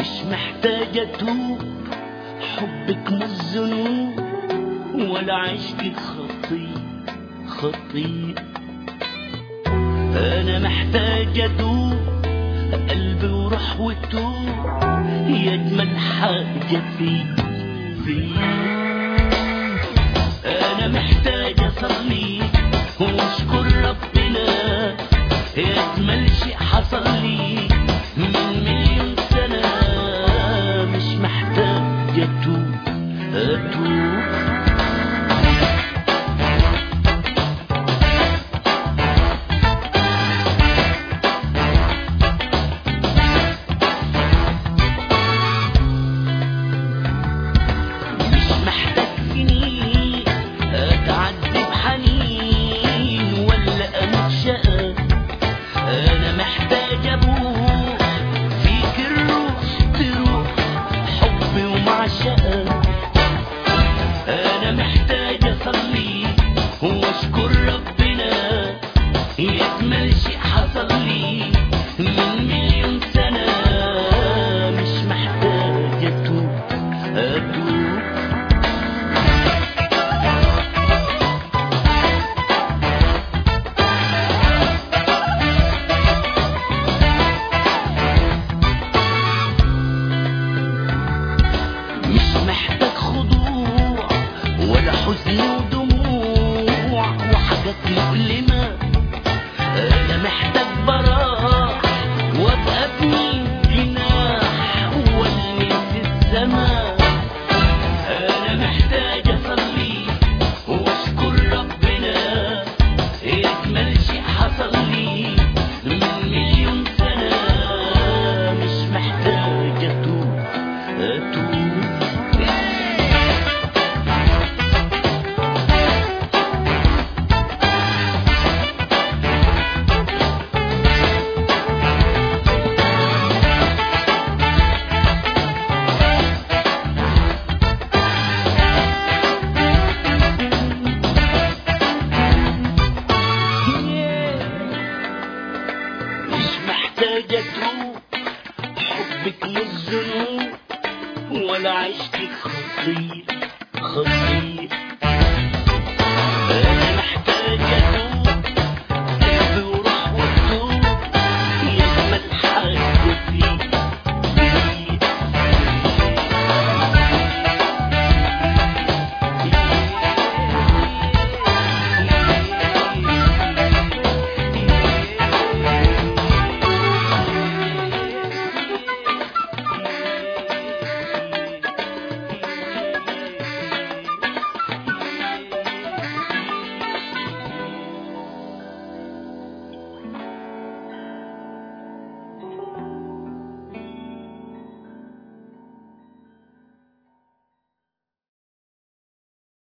مش محتاجة اتوب حبك مش ذنوب ولا عشقك خطية خطية انا محتاج ادوب قلبي وروح وتوب يا اجمل حاجة في في انا محتاج اصلي واشكر ربنا يا اجمل شيء حصل لي من مليون سنة مش محتاج اتوب اتوب مش محتاج سنين اتعذب حنين ولا اموت شقى انا محتاج ابوح فيك الروح تروح حبي ومعشقة انا محتاج اصلي واشكر ربنا يكمل شيء حصل لي من مليون سنة مش محتاج اتوب اتوب مش محتاج خضوع ولا حزن ودموع وحاجات مؤلمة أنا محتاج براح وأبقى ابني جناح والمس السما أنا محتاج أصلي وأشكر ربنا يكمل شيء حصل لي من مليون سنة مش محتاج أتوب أتوب مش محتاجة تروح حبك مش ذنوب ولا عشقك خطية